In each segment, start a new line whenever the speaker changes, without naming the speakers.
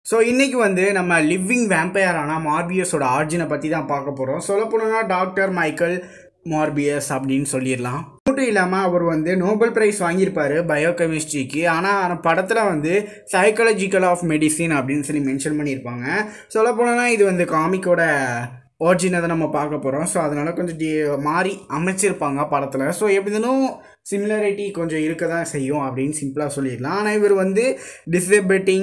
so இன்னைக்கு வந்து நம்ம லிவிங் வேம்பையரான மார்பியஸோட ஆர்ஜினை பற்றி தான் பார்க்க போகிறோம் சொல்லப்போனா டாக்டர் மைக்கேல் மார்பியஸ் அப்படின்னு சொல்லிடலாம் மட்டும் இல்லாமல் அவர் வந்து நோபல் பிரைஸ் வாங்கியிருப்பாரு பயோகெமிஸ்ட்ரிக்கு ஆனால் படத்தில் வந்து சைக்காலஜிக்கல் ஆஃப் மெடிசின் அப்படின்னு சொல்லி மென்ஷன் பண்ணியிருப்பாங்க சொல்லப்போனால் இது வந்து காமிக்கோட ஒரிஜினை தான் நம்ம பார்க்க போகிறோம் ஸோ அதனால் கொஞ்சம் டி மாறி அமைச்சிருப்பாங்க படத்தில் ஸோ எப்படினும் சிமிலாரிட்டி கொஞ்சம் இருக்க தான் செய்யும் அப்படின்னு சிம்பிளாக சொல்லிடலாம் ஆனால் இவர் வந்து டிசபிலிட்டிங்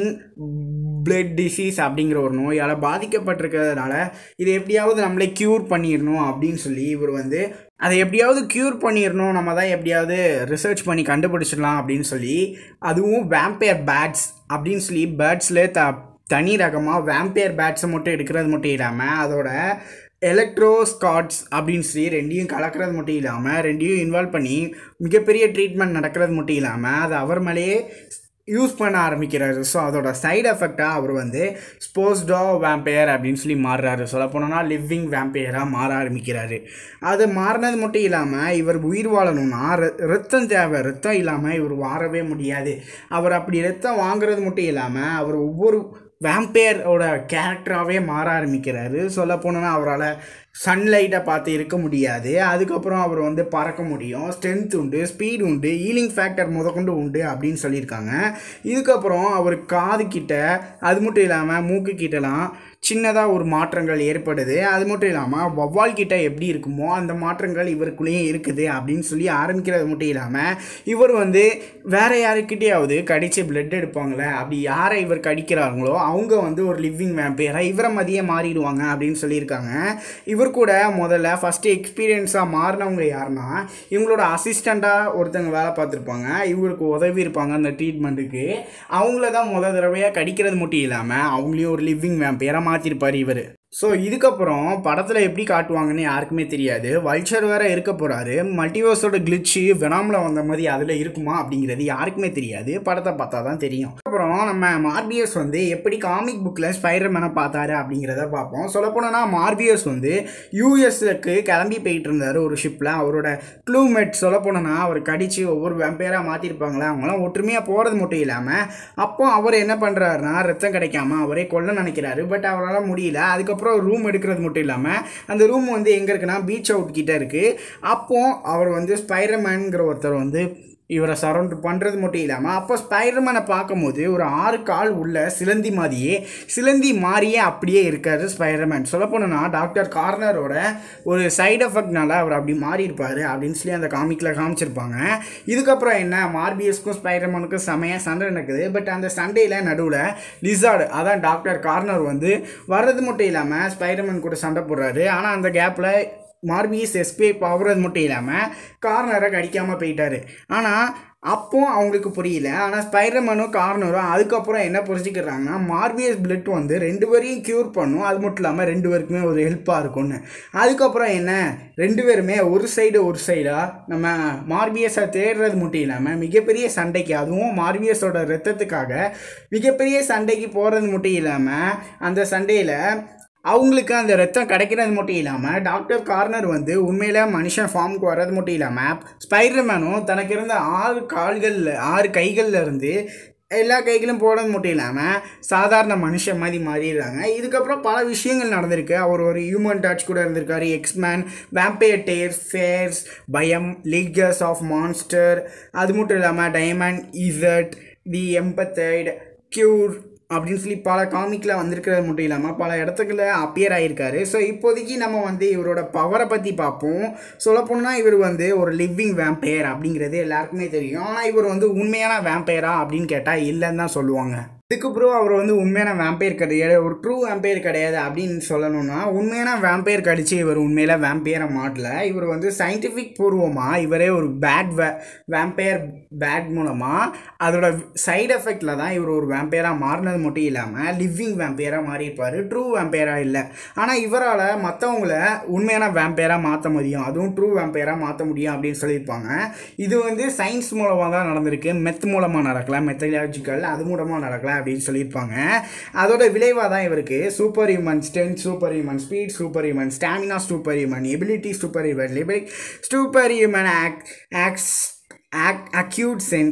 பிளட் டிசீஸ் அப்படிங்கிற ஒரு நோயால் பாதிக்கப்பட்டிருக்கிறதுனால இதை எப்படியாவது நம்மளே க்யூர் பண்ணிடணும் அப்படின்னு சொல்லி இவர் வந்து அதை எப்படியாவது க்யூர் பண்ணிடணும் நம்ம தான் எப்படியாவது ரிசர்ச் பண்ணி கண்டுபிடிச்சிடலாம் அப்படின்னு சொல்லி அதுவும் வேம்பையர் பேட்ஸ் அப்படின்னு சொல்லி பேர்ட்ஸில் த தனி ரகமாக வேம்பையர் பேட்ஸை மட்டும் எடுக்கிறது மட்டும் இல்லாமல் அதோட எலக்ட்ரோஸ்காட்ஸ் அப்படின்னு சொல்லி ரெண்டையும் கலக்கிறது மட்டும் இல்லாமல் ரெண்டையும் இன்வால்வ் பண்ணி மிகப்பெரிய ட்ரீட்மெண்ட் நடக்கிறது மட்டும் இல்லாமல் அது அவர் மேலேயே யூஸ் பண்ண ஆரம்பிக்கிறாரு ஸோ அதோட சைடு எஃபெக்டாக அவர் வந்து ஸ்போஸ்டோ வேம்பையர் அப்படின்னு சொல்லி மாறுறாரு சொல்ல போனோம்னா லிவிங் வேம்பையராக மாற ஆரம்பிக்கிறாரு அது மாறினது மட்டும் இல்லாமல் இவர் உயிர் வாழணும்னா ரத்தம் தேவை ரத்தம் இல்லாமல் இவர் வாழவே முடியாது அவர் அப்படி ரத்தம் வாங்குறது மட்டும் இல்லாமல் அவர் ஒவ்வொரு வேம்பையரோட கேரக்டராகவே மாற ஆரம்பிக்கிறாரு சொல்ல போனோன்னா அவரால் சன்லைட்டை பார்த்து இருக்க முடியாது அதுக்கப்புறம் அவர் வந்து பறக்க முடியும் ஸ்ட்ரென்த் உண்டு ஸ்பீடு உண்டு ஈலிங் ஃபேக்டர் முதற்கொண்டு உண்டு அப்படின்னு சொல்லியிருக்காங்க இதுக்கப்புறம் அவர் காது கிட்ட அது மட்டும் இல்லாமல் மூக்கு கிட்டலாம் சின்னதாக ஒரு மாற்றங்கள் ஏற்படுது அது மட்டும் இல்லாமல் வவ்வால் கிட்ட எப்படி இருக்குமோ அந்த மாற்றங்கள் இவருக்குள்ளேயும் இருக்குது அப்படின்னு சொல்லி ஆரம்பிக்கிறது மட்டும் இல்லாமல் இவர் வந்து வேற யாருக்கிட்டேயாவது கடிச்சு பிளட் எடுப்பாங்களே அப்படி யாரை இவர் கடிக்கிறாங்களோ அவங்க வந்து ஒரு லிவிங் வேம்பையராக இவரை மதியே மாறிடுவாங்க அப்படின்னு சொல்லியிருக்காங்க இவர் கூட முதல்ல ஃபஸ்ட்டு எக்ஸ்பீரியன்ஸாக மாறினவங்க யாருன்னா இவங்களோட அசிஸ்டண்ட்டாக ஒருத்தங்க வேலை பார்த்துருப்பாங்க இவருக்கு உதவி இருப்பாங்க அந்த ட்ரீட்மெண்ட்டுக்கு அவங்கள தான் முத தடவையாக கடிக்கிறது மட்டும் இல்லாமல் அவங்களையும் ஒரு லிவிங் வேம்பையராக மாற்றிருப்பார் இவர் ஸோ இதுக்கப்புறம் படத்தில் எப்படி காட்டுவாங்கன்னு யாருக்குமே தெரியாது வல்ச்சர் வேற இருக்க போகிறாரு மல்டிவர்ஸோட கிளிச்சு வெனாமில் வந்த மாதிரி அதில் இருக்குமா அப்படிங்கிறது யாருக்குமே தெரியாது படத்தை பார்த்தா தான் தெரியும் அப்புறம் நம்ம மார்பியஸ் வந்து எப்படி காமிக் புக்கில் ஸ்பைடர்மேனை பார்த்தாரு அப்படிங்கிறத பார்ப்போம் சொல்லப்போனா மார்பியஸ் வந்து யூஎஸ்க்கு கிளம்பி போயிட்டு இருந்தார் ஒரு ஷிப்பில் அவரோட க்ளூமெட் சொல்லப்போனா அவர் கடிச்சு ஒவ்வொரு வெம்பேராக மாற்றிருப்பாங்களே அவங்களாம் ஒற்றுமையாக போகிறது மட்டும் இல்லாமல் அப்போ அவர் என்ன பண்ணுறாருனா ரத்தம் கிடைக்காம அவரே கொல்ல நினைக்கிறாரு பட் அவரால் முடியல அதுக்கப்புறம் அப்புறம் ரூம் எடுக்கிறது மட்டும் இல்லாமல் அந்த ரூம் வந்து எங்கே இருக்குன்னா பீச் அவுட் கிட்ட இருக்குது அப்போ அவர் வந்து ஸ்பைடர்மேனுங்கிற ஒருத்தர் வந்து இவரை சரௌண்ட் பண்ணுறது மட்டும் இல்லாமல் அப்போ ஸ்பைடர்மேனை பார்க்கும்போது ஒரு ஆறு கால் உள்ள சிலந்தி மாதிரியே சிலந்தி மாதிரியே அப்படியே இருக்காரு ஸ்பைடர்மேன் சொல்லப்போனா டாக்டர் கார்னரோட ஒரு சைடு எஃபெக்ட்னால அவர் அப்படி மாறி இருப்பார் அப்படின்னு சொல்லி அந்த காமிக்கில் காமிச்சிருப்பாங்க இதுக்கப்புறம் என்ன மார்பியஸ்க்கும் ஸ்பைடர்மேனுக்கும் செமையாக சண்டை நடக்குது பட் அந்த சண்டையில் நடுவில் லிசார்டு அதான் டாக்டர் கார்னர் வந்து வர்றது மட்டும் இல்லாமல் ஸ்பைடர்மேன் கூட சண்டை போடுறாரு ஆனால் அந்த கேப்பில் மார்பியஸ் எஸ்கேப் ஆகுறது மட்டும் இல்லாமல் கார்னரை கடிக்காமல் போயிட்டாரு ஆனால் அப்போ அவங்களுக்கு புரியல ஆனால் ஸ்பைடர்மேனும் கார்னரும் அதுக்கப்புறம் என்ன புரிஞ்சுக்கிறாங்கன்னா மார்பியஸ் பிளட் வந்து ரெண்டு பேரையும் க்யூர் பண்ணும் அது மட்டும் இல்லாமல் ரெண்டு பேருக்குமே ஒரு ஹெல்ப்பாக இருக்கும்னு அதுக்கப்புறம் என்ன ரெண்டு பேருமே ஒரு சைடு ஒரு சைடாக நம்ம மார்பியஸை தேடுறது மட்டும் இல்லாமல் மிகப்பெரிய சண்டைக்கு அதுவும் மார்பியஸோட ரத்தத்துக்காக மிகப்பெரிய சண்டைக்கு போகிறது மட்டும் இல்லாமல் அந்த சண்டையில் அவங்களுக்கு அந்த ரத்தம் கிடைக்கிறது மட்டும் இல்லாமல் டாக்டர் கார்னர் வந்து உண்மையில் மனுஷன் ஃபார்முக்கு வர்றது மட்டும் இல்லாமல் ஸ்பைடர்மேனும் தனக்கு இருந்த ஆறு கால்களில் ஆறு கைகளில் இருந்து எல்லா கைகளும் போடுறது மட்டும் இல்லாமல் சாதாரண மனுஷன் மாதிரி மாறிடுறாங்க இதுக்கப்புறம் பல விஷயங்கள் நடந்திருக்கு அவர் ஒரு ஹியூமன் டச் கூட இருந்திருக்காரு எக்ஸ்மேன் வேம்பையர் டேர்ஸ் ஃபேர்ஸ் பயம் லீகர்ஸ் ஆஃப் மான்ஸ்டர் அது மட்டும் இல்லாமல் டைமண்ட் இசட் தி எம்பத்தைட் க்யூர் அப்படின்னு சொல்லி பல காமிக்கில் வந்திருக்கிறது மட்டும் இல்லாமல் பல இடத்துக்குள்ள அப்பியர் ஆகியிருக்காரு ஸோ இப்போதைக்கு நம்ம வந்து இவரோட பவரை பற்றி பார்ப்போம் சொல்லப்போனால் இவர் வந்து ஒரு லிவிங் வேம்பையர் அப்படிங்கிறது எல்லாருக்குமே தெரியும் ஆனால் இவர் வந்து உண்மையான வேம்பையரா அப்படின்னு கேட்டால் இல்லைன்னு தான் சொல்லுவாங்க இதுக்கு ப்ரோ அவர் வந்து உண்மையான வேம்பையர் கிடையாது ஒரு ட்ரூ வேம்பையர் கிடையாது அப்படின்னு சொல்லணும்னா உண்மையான வேம்பையர் கடிச்சு இவர் உண்மையில வேம்பையரை மாட்டல இவர் வந்து சயின்டிஃபிக் பூர்வமாக இவரே ஒரு பேட் வே வேம்பையர் பேட் மூலமாக அதோட சைடு எஃபெக்டில் தான் இவர் ஒரு வேம்பையராக மாறினது மட்டும் இல்லாமல் லிவிங் வேம்பையராக மாறியிருப்பார் ட்ரூ வேம்பையராக இல்லை ஆனால் இவரால் மற்றவங்கள உண்மையான வேம்பையராக மாற்ற முடியும் அதுவும் ட்ரூ வேம்பையராக மாற்ற முடியும் அப்படின்னு சொல்லியிருப்பாங்க இது வந்து சயின்ஸ் மூலமாக தான் நடந்திருக்கு மெத் மூலமாக நடக்கல மெத்தலாஜிக்கல் அது மூலமாக நடக்கல அப்படின்னு சொல்லியிருப்பாங்க அதோட விளைவாக தான் இவருக்கு super human strength super human speed super human stamina super human ability super human லிபிக் சூப்பர் ஹியூமன் ஆக் ஆக்ஸ் ஆக் அக்யூட் சென்ஸ்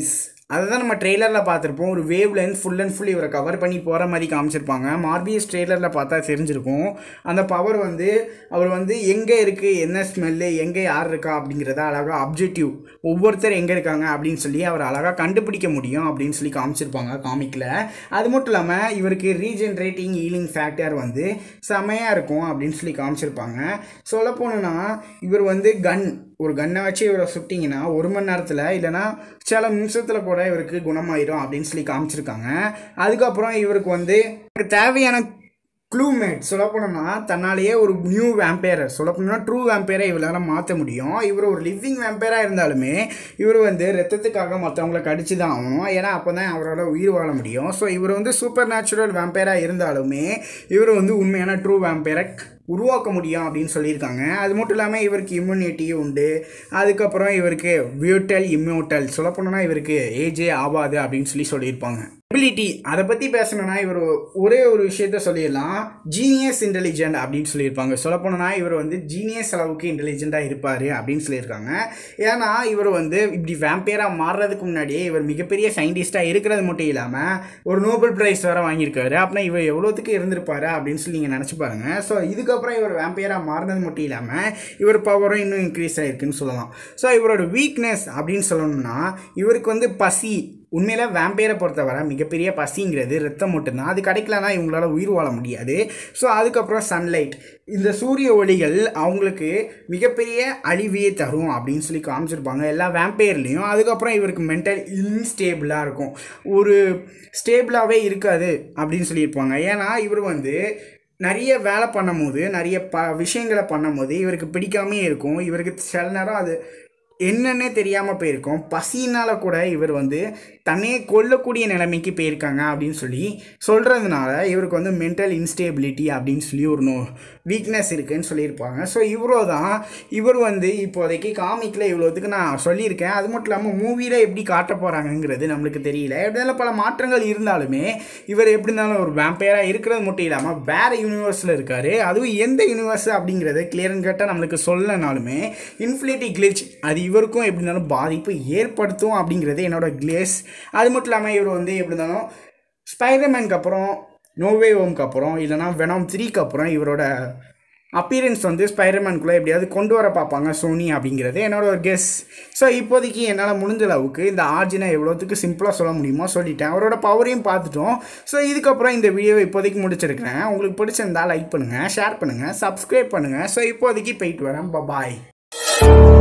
அதை தான் நம்ம ட்ரெய்லரில் பார்த்துருப்போம் ஒரு wave length full and full இவரை கவர் பண்ணி போகிற மாதிரி காமிச்சிருப்பாங்க மார்பிஎஸ் ட்ரெய்லரில் பார்த்தா தெரிஞ்சிருக்கும் அந்த பவர் வந்து அவர் வந்து எங்கே இருக்குது என்ன ஸ்மெல்லு எங்கே யார் இருக்கா அப்படிங்கிறத அழகாக அப்ஜெக்டிவ் ஒவ்வொருத்தர் எங்கே இருக்காங்க அப்படின்னு சொல்லி அவர் அழகாக கண்டுபிடிக்க முடியும் அப்படின்னு சொல்லி காமிச்சிருப்பாங்க காமிக்கில் அது மட்டும் இல்லாமல் இவருக்கு ரீஜென்ரேட்டிங் ஹீலிங் ஃபேக்டர் வந்து செமையாக இருக்கும் அப்படின்னு சொல்லி காமிச்சிருப்பாங்க சொல்ல போனோன்னா இவர் வந்து கன் ஒரு கன்னை வச்சு இவரை சுட்டிங்கன்னா ஒரு மணி நேரத்தில் இல்லைனா சில நிமிஷத்தில் கூட இவருக்கு குணமாயிரும் அப்படின்னு சொல்லி காமிச்சிருக்காங்க அதுக்கப்புறம் இவருக்கு வந்து தேவையான க்ளூமேட் சொல்ல போனோம்னா தன்னாலேயே ஒரு நியூ வேம்பேரை சொல்ல போனோம்னா ட்ரூ வேம்பேரை இவரால் மாற்ற முடியும் இவர் ஒரு லிவிங் வேம்பேராக இருந்தாலுமே இவர் வந்து ரத்தத்துக்காக மற்றவங்கள கடிச்சு தான் ஆகணும் ஏன்னா அப்போ தான் அவரால் உயிர் வாழ முடியும் ஸோ இவர் வந்து சூப்பர் நேச்சுரல் வேம்பேராக இருந்தாலுமே இவர் வந்து உண்மையான ட்ரூ வேம்பேரை உருவாக்க முடியும் அப்படின்னு சொல்லியிருக்காங்க அது மட்டும் இல்லாமல் இவருக்கு இம்யூனிட்டியும் உண்டு அதுக்கப்புறம் இவருக்கு வியூட்டல் இம்யூட்டல் சொல்ல போனோம்னா இவருக்கு ஏஜே ஆகாது அப்படின்னு சொல்லி சொல்லியிருப்பாங்க எபிலிட்டி அதை பற்றி பேசணும்னா இவர் ஒரே ஒரு விஷயத்த சொல்லிடலாம் ஜீனியஸ் இன்டெலிஜென்ட் அப்படின்னு சொல்லியிருப்பாங்க சொல்ல போனோம்னா இவர் வந்து ஜீனியஸ் அளவுக்கு இன்டெலிஜென்ட்டாக இருப்பார் அப்படின்னு சொல்லியிருக்காங்க ஏன்னா இவர் வந்து இப்படி வேம்பேராக மாறுறதுக்கு முன்னாடியே இவர் மிகப்பெரிய சயின்டிஸ்ட்டாக இருக்கிறது மட்டும் இல்லாமல் ஒரு நோபல் ப்ரைஸ் வேறு வாங்கியிருக்காரு அப்படின்னா இவர் எவ்வளோத்துக்கு இருந்திருப்பாரு அப்படின்னு சொல்லி நீங்கள் நினச்சி பாருங்கள் ஸோ இதுக்கப்புறம் இவர் வேம்பையராக மாறினது மட்டும் இல்லாமல் இவர் பவரும் இன்னும் இன்க்ரீஸ் ஆகிருக்குன்னு சொல்லலாம் ஸோ இவரோட வீக்னஸ் அப்படின்னு சொல்லணும்னா இவருக்கு வந்து பசி உண்மையில வேம்பையரை பொறுத்தவரை மிகப்பெரிய பசிங்கிறது ரத்தம் மட்டும்தான் அது கிடைக்கலனா இவங்களால உயிர் வாழ முடியாது ஸோ அதுக்கப்புறம் சன்லைட் இந்த சூரிய ஒளிகள் அவங்களுக்கு மிகப்பெரிய அழிவையே தரும் அப்படின்னு சொல்லி காமிச்சிருப்பாங்க எல்லா வேம்பையர்லேயும் அதுக்கப்புறம் இவருக்கு மென்டல் இன்ஸ்டேபிளாக இருக்கும் ஒரு ஸ்டேபிளாகவே இருக்காது அப்படின்னு சொல்லியிருப்பாங்க ஏன்னா இவர் வந்து நிறைய வேலை பண்ணும்போது நிறைய ப விஷயங்களை பண்ணும்போது இவருக்கு பிடிக்காமே இருக்கும் இவருக்கு சில நேரம் அது என்னன்னே தெரியாமல் போயிருக்கும் பசினால் கூட இவர் வந்து தன்னையே கொல்லக்கூடிய நிலைமைக்கு போயிருக்காங்க அப்படின்னு சொல்லி சொல்கிறதுனால இவருக்கு வந்து மென்டல் இன்ஸ்டேபிலிட்டி அப்படின்னு சொல்லி ஒரு நோ வீக்னஸ் இருக்குன்னு சொல்லியிருப்பாங்க ஸோ இவ்வளோ தான் இவர் வந்து இப்போதைக்கு காமிக்கில் இவ்வளோத்துக்கு நான் சொல்லியிருக்கேன் அது மட்டும் இல்லாமல் மூவியில் எப்படி காட்ட போகிறாங்கங்கிறது நம்மளுக்கு தெரியல இதில் பல மாற்றங்கள் இருந்தாலுமே இவர் எப்படி இருந்தாலும் ஒரு வேம்பையராக இருக்கிறது மட்டும் இல்லாமல் வேறு யூனிவர்ஸில் இருக்கார் அதுவும் எந்த யூனிவர்ஸ் அப்படிங்கிறத கிளியர்னு கேட்டால் நம்மளுக்கு சொல்லனாலுமே இன்ஃபினிட்டி கிளிச் அது இவருக்கும் எப்படி இருந்தாலும் பாதிப்பு ஏற்படுத்தும் அப்படிங்கிறது என்னோட கிளேஸ் அது மட்டும் இல்லாமல் இவர் வந்து எப்படி இருந்தாலும் ஸ்பைடர்மேனுக்கு அப்புறம் நோவே ஓம்க்கு அப்புறம் இல்லைனா வெனாம் த்ரீக்கு அப்புறம் இவரோட அப்பீரன்ஸ் வந்து ஸ்பைடர்மேனுக்குள்ளே எப்படியாவது கொண்டு வர பார்ப்பாங்க சோனி அப்படிங்கிறது என்னோட ஒரு கெஸ் ஸோ இப்போதைக்கு என்னால் முடிஞ்ச அளவுக்கு இந்த ஆர்ஜினை எவ்வளோத்துக்கு சிம்பிளாக சொல்ல முடியுமோ சொல்லிட்டேன் அவரோட பவரையும் பார்த்துட்டோம் ஸோ இதுக்கப்புறம் இந்த வீடியோவை இப்போதைக்கு முடிச்சிருக்கிறேன் உங்களுக்கு பிடிச்சிருந்தா லைக் பண்ணுங்கள் ஷேர் பண்ணுங்கள் சப்ஸ்கிரைப் பண்ணுங்கள் ஸோ இப்போதைக்கு போயிட்டு வரேன் பாய்